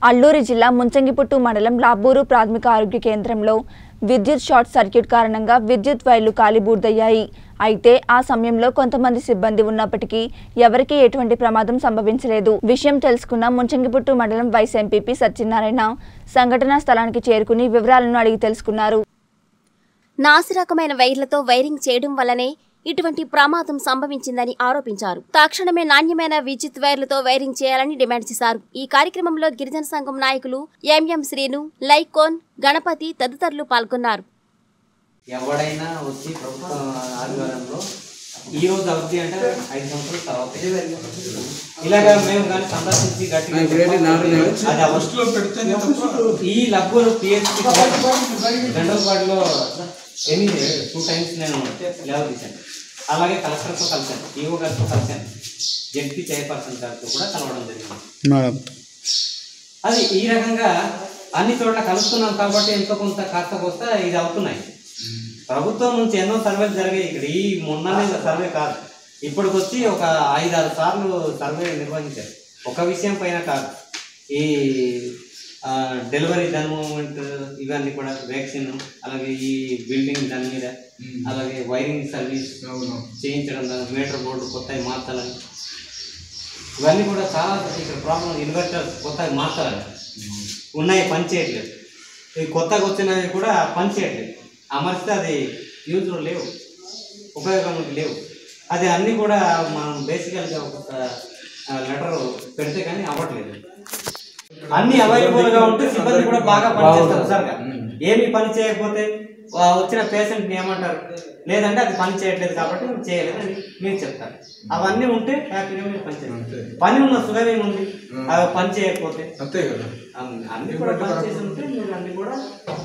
అల్లూరి జిల్లా ముంచంగిపుట్టు మండలం లాబూరు ప్రాథమిక ఆరోగ్య కేంద్రంలో విద్యుత్ షార్ట్ సర్క్యూట్ కారణంగా విద్యుత్ వైర్లు కాలిబూర్దయ్యాయి అయితే ఆ సమయంలో కొంతమంది సిబ్బంది ఉన్నప్పటికీ ఎవరికీ ఎటువంటి ప్రమాదం సంభవించలేదు విషయం తెలుసుకున్న ముంచంగిపుట్టు మండలం వైస్ ఎంపీపీ సత్యనారాయణ సంఘటనా స్థలానికి చేరుకుని వివరాలను అడిగి తెలుసుకున్నారు నాసిరకమైన వైర్లతో వైరింగ్ చేయడం వల్లనే ఇటువంటి ప్రమాదం సంభవించిందని ఆరోపించారు తక్షణమే నాణ్యమైన విద్యుత్ వైర్లతో వైరింగ్ చేయాలని డిమాండ్ చేశారు ఈ కార్యక్రమంలో గిరిజన సంఘం నాయకులు ఎంఎం శ్రీను లైకోన్ గణపతి తదితరులు పాల్గొన్నారు ఎవడైనా వచ్చి ప్రభుత్వం ఆదివారంలో ఈ రోజు అవుద్ది అంటే ఐదు సంవత్సరాల తర్వాత ఇలాగా మేము కానీ సందర్శించి గట్టిగా అది అవ్వదు. ఈ లబ్బులు పిహెచ్డి జనరల్ వార్డులో ఎన్ని టూ టైమ్స్ నేను లేవర్ తీశాను అలాగే కలెక్టర్తో కలిశాను ఈఓ గారితో కలిశాను జడ్పీ చైర్పర్సన్ గారితో కూడా కలవడం జరిగింది మేడం అది ఈ రకంగా అన్ని చోట్ల కలుస్తున్నాం కాబట్టి ఎంతో కొంత కాస్త కోస్త ఇది అవుతున్నాయి ప్రభుత్వం నుంచి ఎన్నో సర్వేలు జరిగాయి ఇక్కడ ఈ మొన్ననే సర్వే కాదు ఇప్పటికి వచ్చి ఒక ఐదారు సార్లు సర్వే నిర్వహించారు ఒక విషయం పైన కాదు ఈ ఆ, డెలివరీ దాని మూమెంట్ ఇవన్నీ కూడా వ్యాక్సిన్ అలాగే ఈ బిల్డింగ్ దాని మీద అలాగే వైరింగ్ సర్వీస్ చేయించడం దాని మీటర్ బోర్డు కొత్తవి మార్చాలని ఇవన్నీ కూడా చాలా ఇక్కడ ప్రాబ్లం ఇన్వర్టర్స్ కొత్తగా మార్చాలని ఉన్నాయి పని చేయట్లేదు ఈ కొత్తగా వచ్చినవి కూడా పని చేయట్లేదు అమర్చితే అది యూజ్లో లేవు ఉపయోగంలోకి లేవు అది అన్నీ కూడా మనం బేసికల్గా ఒక లెటర్ పెడితే కానీ అవ్వట్లేదు అన్ని అవైలబుల్ గా ఉంటే సిబ్బంది కూడా బాగా పనిచేస్తారు సార్ ఏమి పని చేయకపోతే ఆ వచ్చిన పేషెంట్ ఏమంటారు లేదంటే అది పని చేయట్లేదు కాబట్టి మేము చేయలేదు అని మీరు చెప్తారు అవన్నీ ఉంటే హ్యాపీగా మీరు పని చేస్తారు పని ఉన్న సుఖం ఏముంది అవి పని చేయకపోతే అంతే కదా అన్ని- అన్ని కూడా పని చేసి ఉంటే మీరు అన్ని కూడా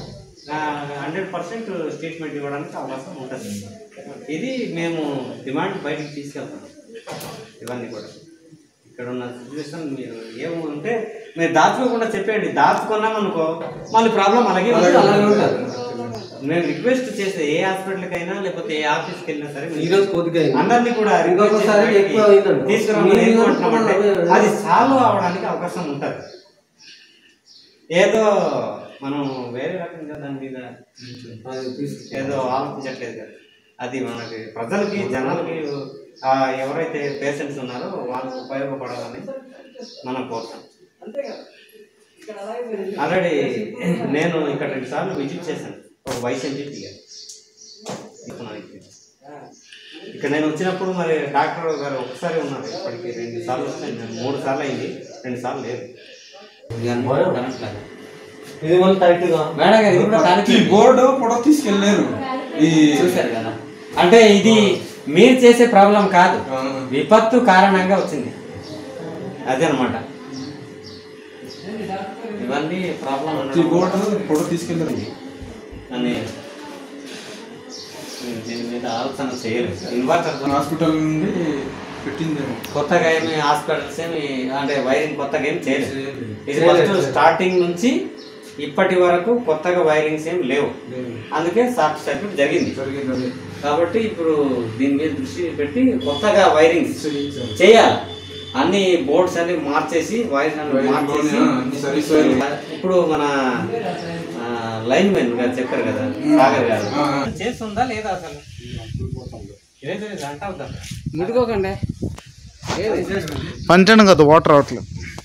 హండ్రెడ్ పర్సెంట్ స్టేట్మెంట్ ఇవ్వడానికి అవకాశం ఉంటుంది ఇది మేము డిమాండ్ బయటికి తీసుకెళ్తాం ఇవన్నీ కూడా ఇక్కడ ఉన్న సిచ్యువేషన్ మీరు ఏముంటే మీరు దాచుకోకుండా చెప్పేయండి దాచుకున్నాం అనుకో మళ్ళీ ప్రాబ్లం అలాగే ఉంటుంది, అలాగే ఉంటుంది మేము రిక్వెస్ట్ చేస్తే ఏ హాస్పిటల్కైనా లేకపోతే ఏ ఆఫీస్కి వెళ్ళినా సరే ఈ రోజు కొద్దిగా అయింది. అందరినీ కూడా request ఇంకొకసారి చేసి ఎక్కువ అయిందనుకో. తీసుకురామని మీరు ఎందుకు అంటున్నామంటే అనుకున్న- అది సాల్వ్ అవడానికి అవకాశం ఉంటుంది ఏదో మనం వేరే రకంగా దాని మీద అది తీసు- ఏదో ఆలోచించట్లేదు కదా అది మనకి ప్రజలకి జనాలకి ఆ, ఎవరైతే పేషెంట్స్ ఉన్నారో వాళ్ళకి ఉపయోగపడాలని మనం కోరుతాం ఆల్రెడీ నేను ఇక్కడ రెండు సార్లు విజిట్ చేశాను ఒక వైస్ ఎంపీగా ఇక్కడ నేను వచ్చినప్పుడు మరి డాక్టర్ గారు ఒకసారి ఉన్నారు ఇప్పటికి రెండు సార్లు వస్తాయి నేను మూడు సార్లు అయింది రెండు సార్లు లేదు ఇవన్నీ కూడా కనట్లేదు. ఇది మళ్ళీ కరెక్ట్ గా మేడం గారు ఇది కూడా ఈ దానికి బోర్డు కూడా తీసుకెళ్ళారు ఈ చూశారు కదా అంటే ఇది మీరు చేసే ప్రాబ్లం కాదు ఆ, విపత్తు కారణంగా వచ్చింది అదే అనమాట ఇవన్నీ ప్రాబ్లం ఈ బోర్డు కూడా తీసుకెళ్ళారు అని నేను దీని మీద ఆలోచన చేయలేదు ఇన్వర్టర్ హాస్పిటల్ నుండి పెట్టిందేమో కొత్తగా ఏమి హాస్పిటల్స్ ఏమి అంటే వైరింగ్ కొత్తగా ఏమి చేయలేదు చేయలేదు. ఇది ఫస్ట్ స్టార్టింగ్ నుంచి ఇప్పటి వరకు కొత్తగా వైరింగ్స్ ఏమి లేవు లేదు. అందుకే షార్ట్ సర్క్యూట్ జరిగింది జరిగింది అదే కాబట్టి ఇప్పుడు దీని మీద దృష్టి పెట్టి కొత్తగా వైరింగ్స్ చేయించాలి. చేయాలి అన్ని బోర్డ్స్ అన్ని మార్చేసి వైర్స్ అన్ని వైరింగ్ మార్చేసి లోనే అన్ని సర్వీస్ వైర్లు. ఇప్పుడు మన లైన్ మెన్ గారు చెప్పారు కదా సాగర్ గారు ఆ, ఆ. చేస్తుందా లేదా అసలు లేదు లేదు అంట అవుతా ముట్టుకోకండి పంచాను కదా వాటర్ రావట్లేదు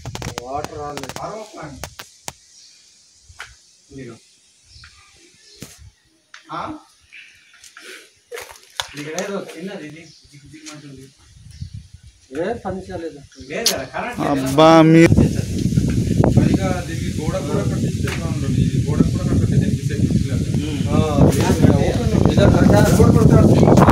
ఇక్కడ ఏదో చిన్నది ఇది జిగ్ జిగ్ అంటుంది. ఏ పని చేయలేదు లేదు కదా కరెంట్ అబ్బా మీరు పైగా దీనికి గోడ కూడా కట్టిస్తే బాగుంటుంది ఈ గోడ కూడా కట్టితే దీనికి సెక్యూరిటీ లేదు ఇదో కరెక్టా